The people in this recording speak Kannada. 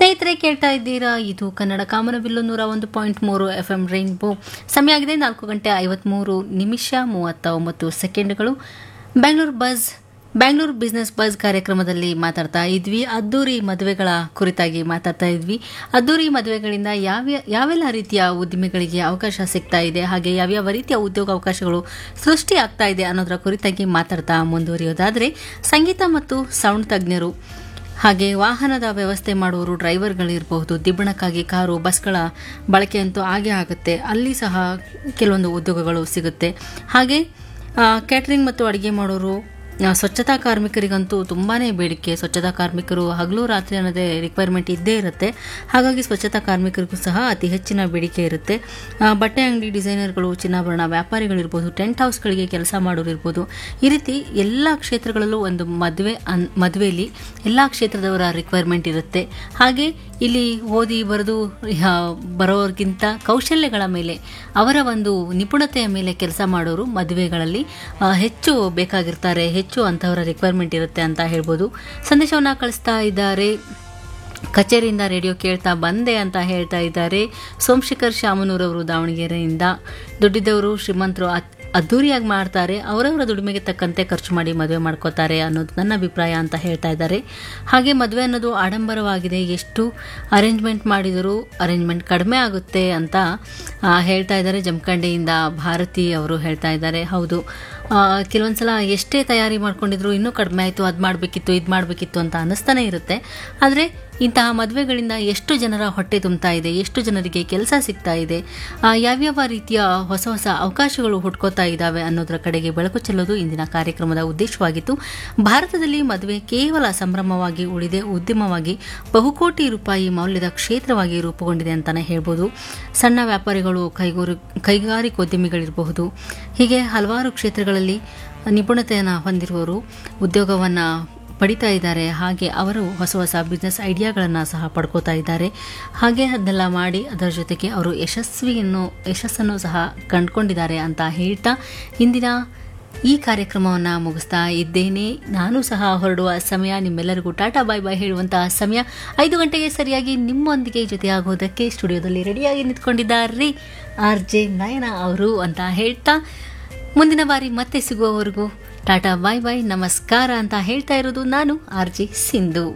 ಸ್ನೇಹಿತರೆ ಕೇಳ್ತಾ ಇದ್ದೀರಾ ಇದು ಕನ್ನಡ ಕಾಮನಬಿಲ್ಲು ನೂರ ಒಂದು ಪಾಯಿಂಟ್ ಮೂರು ಎಫ್ ಎಂ ರೈನ್ಬೋ ಸಮಯ ಆಗಿದೆ ನಾಲ್ಕು ಗಂಟೆ ಐವತ್ಮೂರು ನಿಮಿಷ ಮೂವತ್ತ ಒಂಬತ್ತು ಸೆಕೆಂಡ್ಗಳು Bengaluru bus Bangalore business bus ಕಾರ್ಯಕ್ರಮದಲ್ಲಿ ಮಾತಾಡ್ತಾ ಇದ್ವಿ ಅದ್ದೂರಿ ಮದುವೆಗಳ ಕುರಿತಾಗಿ ಮಾತಾಡ್ತಾ ಇದ್ವಿ ಅದ್ದೂರಿ ಮದುವೆಗಳಿಂದ ಯಾವ ಯಾವೆಲ್ಲ ರೀತಿಯ ಉದ್ದಿಮೆಗಳಿಗೆ ಅವಕಾಶ ಸಿಗ್ತಾ ಇದೆ ಹಾಗೆ ಯಾವ್ಯಾವ ರೀತಿಯ ಉದ್ಯೋಗ ಅವಕಾಶಗಳು ಸೃಷ್ಟಿ ಆಗ್ತಾ ಇದೆ ಅನ್ನೋದರ ಕುರಿತಾಗಿ ಮಾತಾಡ್ತಾ ಮುಂದುವರಿಯೋದಾದರೆ ಸಂಗೀತ ಮತ್ತು ಸೌಂಡ್ ತಜ್ಞರು ಹಾಗೆ ವಾಹನದ ವ್ಯವಸ್ಥೆ ಮಾಡುವವರು ಡ್ರೈವರ್ಗಳಿರಬಹುದು ದಿಬ್ಬಣಕ್ಕಾಗಿ ಕಾರು ಬಸ್ಗಳ ಬಳಕೆಯಂತೂ ಆಗೇ ಆಗುತ್ತೆ ಅಲ್ಲಿ ಸಹ ಕೆಲವೊಂದು ಉದ್ಯೋಗಗಳು ಸಿಗುತ್ತೆ ಹಾಗೆ ಕ್ಯಾಟ್ರಿಂಗ್ ಮತ್ತು ಅಡುಗೆ ಮಾಡೋರು ಆ, ಸ್ವಚ್ಛತಾ ಕಾರ್ಮಿಕರಿಗಂತೂ ತುಂಬಾ ಬೇಡಿಕೆ ಸ್ವಚ್ಛತಾ ಕಾರ್ಮಿಕರು ಹಗಲು ರಾತ್ರಿ ಅನ್ನೋದೇ ರಿಕ್ವೈರ್ಮೆಂಟ್ ಇದ್ದೇ ಇರುತ್ತೆ ಹಾಗಾಗಿ ಸ್ವಚ್ಛತಾ ಕಾರ್ಮಿಕರಿಗೂ ಸಹ ಅತಿ ಹೆಚ್ಚಿನ ಬೇಡಿಕೆ ಇರುತ್ತೆ ಆ, ಬಟ್ಟೆ ಅಂಗಡಿ ಡಿಸೈನರ್ಗಳು ಚಿನ್ನಾಭರಣ ವ್ಯಾಪಾರಿಗಳಿರ್ಬೋದು ಟೆಂಟ್ ಹೌಸ್ಗಳಿಗೆ ಕೆಲಸ ಮಾಡೋರು ಇರ್ಬೋದು ಈ ರೀತಿ ಎಲ್ಲ ಕ್ಷೇತ್ರಗಳಲ್ಲೂ ಒಂದು ಮದುವೆ ಅನ್ ಮದುವೆಯಲ್ಲಿ ಎಲ್ಲ ಕ್ಷೇತ್ರದವರ ರಿಕ್ವೈರ್ಮೆಂಟ್ ಇರುತ್ತೆ ಹಾಗೆ ಇಲ್ಲಿ ಓದಿ ಬರೆದು ಬರೋರ್ಗಿಂತ ಕೌಶಲ್ಯಗಳ ಮೇಲೆ ಅವರ ಒಂದು ನಿಪುಣತೆಯ ಮೇಲೆ ಕೆಲಸ ಮಾಡೋರು ಮದುವೆಗಳಲ್ಲಿ ಆ, ಹೆಚ್ಚು ಬೇಕಾಗಿರ್ತಾರೆ ಹೆಚ್ಚು ಅಂಥವರ ರಿಕ್ವೈರ್ಮೆಂಟ್ ಇರುತ್ತೆ ಅಂತ ಹೇಳ್ಬೋದು ಸಂದೇಶವನ್ನು ಕಳಿಸ್ತಾ ಇದ್ದಾರೆ ಕಚೇರಿಯಿಂದ ರೇಡಿಯೋ ಕೇಳ್ತಾ ಬಂದೆ ಅಂತ ಹೇಳ್ತಾ ಇದ್ದಾರೆ ಸೋಮಶೇಖರ್ ಶಾಮನೂರವರು ದಾವಣಗೆರೆಯಿಂದ ದುಡ್ಡಿದ್ದವರು ಶ್ರೀಮಂತರು ಅತ್- ಅದ್ಧೂರಿಯಾಗಿ ಮಾಡ್ತಾರೆ ಅವರವರ ದುಡಿಮೆಗೆ ತಕ್ಕಂತೆ ಖರ್ಚು ಮಾಡಿ ಮದುವೆ ಮಾಡ್ಕೋತಾರೆ ಅನ್ನೋದು ನನ್ನ ಅಭಿಪ್ರಾಯ ಅಂತ ಹೇಳ್ತಾ ಇದ್ದಾರೆ ಹಾಗೆ ಮದುವೆ ಅನ್ನೋದು ಆಡಂಬರವಾಗಿದೆ ಎಷ್ಟು ಅರೇಂಜ್ಮೆಂಟ್ ಮಾಡಿದರೂ ಅರೇಂಜ್ಮೆಂಟ್ ಕಡಿಮೆ ಆಗುತ್ತೆ ಅಂತ ಆ, ಹೇಳ್ತಾ ಇದ್ದಾರೆ ಜಮಖಂಡಿಯಿಂದ ಭಾರತಿ ಅವರು ಹೇಳ್ತಾ ಇದ್ದಾರೆ ಹೌದು ಆ, ಕೆಲವೊಂದ್ಸಲ ಎಷ್ಟೇ ತಯಾರಿ ಮಾಡ್ಕೊಂಡಿದ್ರು ಇನ್ನೂ ಕಡಿಮೆ ಆಯಿತು ಅದು ಮಾಡಬೇಕಿತ್ತು ಇದು ಮಾಡಬೇಕಿತ್ತು ಅಂತ ಅನ್ನಿಸ್ತಾನೆ ಇರುತ್ತೆ ಆದರೆ ಇಂತಹ ಮದುವೆಗಳಿಂದ ಎಷ್ಟು ಜನರ ಹೊಟ್ಟೆ ತುಂಬ್ತಾ ಇದೆ ಎಷ್ಟು ಜನರಿಗೆ ಕೆಲಸ ಸಿಗ್ತಾ ಇದೆ ಆ, ಯಾವ್ಯಾವ ರೀತಿಯ ಹೊಸ ಹೊಸ ಅವಕಾಶಗಳು ಹುಟ್ಕೋತಾ ಇದ್ದಾವೆ ಅನ್ನೋದರ ಕಡೆಗೆ ಬೆಳಕು ಚೆಲ್ಲೋದು ಇಂದಿನ ಕಾರ್ಯಕ್ರಮದ ಉದ್ದೇಶವಾಗಿತ್ತು ಭಾರತದಲ್ಲಿ ಮದುವೆ ಕೇವಲ ಸಂಭ್ರಮವಾಗಿ ಉಳಿದೆ ಉದ್ಯಮವಾಗಿ ಬಹುಕೋಟಿ ರೂಪಾಯಿ ಮೌಲ್ಯದ ಕ್ಷೇತ್ರವಾಗಿ ರೂಪುಗೊಂಡಿದೆ ಅಂತಾನೆ ಹೇಳ್ಬೋದು ಸಣ್ಣ ವ್ಯಾಪಾರಿಗಳು ಕೈಗೂರು ಕೈಗಾರಿಕೋದ್ಯಮಿಗಳಿರಬಹುದು ಹೀಗೆ ಹಲವಾರು ಕ್ಷೇತ್ರಗಳಲ್ಲಿ ನಿಪುಣತೆಯನ್ನು ಹೊಂದಿರುವವರು ಉದ್ಯೋಗವನ್ನು ಪಡಿತಾ ಇದ್ದಾರೆ ಹಾಗೆ ಅವರು ಹೊಸ ಹೊಸ ಬಿಸ್ನೆಸ್ ಐಡಿಯಾಗಳನ್ನು ಸಹ ಪಡ್ಕೋತಾ ಇದ್ದಾರೆ ಹಾಗೆ ಅದನ್ನೆಲ್ಲ ಮಾಡಿ ಅದರ ಜೊತೆಗೆ ಅವರು ಯಶಸ್ವಿಯನ್ನು ಯಶಸ್ಸನ್ನು ಸಹ ಕಂಡುಕೊಂಡಿದ್ದಾರೆ ಅಂತ ಹೇಳ್ತಾ ಇಂದಿನ ಈ ಕಾರ್ಯಕ್ರಮವನ್ನು ಮುಗಿಸ್ತಾ ಇದ್ದೇನೆ ನಾನು ಸಹ ಹೊರಡುವ ಸಮಯ ನಿಮ್ಮೆಲ್ಲರಿಗೂ ಟಾಟಾ ಬಾಯ್ ಬಾಯ್ ಹೇಳುವಂತಹ ಸಮಯ ಐದು ಗಂಟೆಗೆ ಸರಿಯಾಗಿ ನಿಮ್ಮೊಂದಿಗೆ ಜೊತೆಯಾಗೋದಕ್ಕೆ ಸ್ಟುಡಿಯೋದಲ್ಲಿ ರೆಡಿಯಾಗಿ ನಿಂತ್ಕೊಂಡಿದ್ದಾರೆ ಆರ್ ಜೆ ನಯನ ಅವರು ಅಂತ ಹೇಳ್ತಾ ಮುಂದಿನ ಬಾರಿ ಮತ್ತೆ ಸಿಗುವವರೆಗೂ ಟಾಟಾ ಬಾಯ್ ಬಾಯ್ ನಮಸ್ಕಾರ ಅಂತ ಹೇಳ್ತಾ ಇರೋದು ನಾನು ಆರ್ ಜೆ ಸಿಂಧು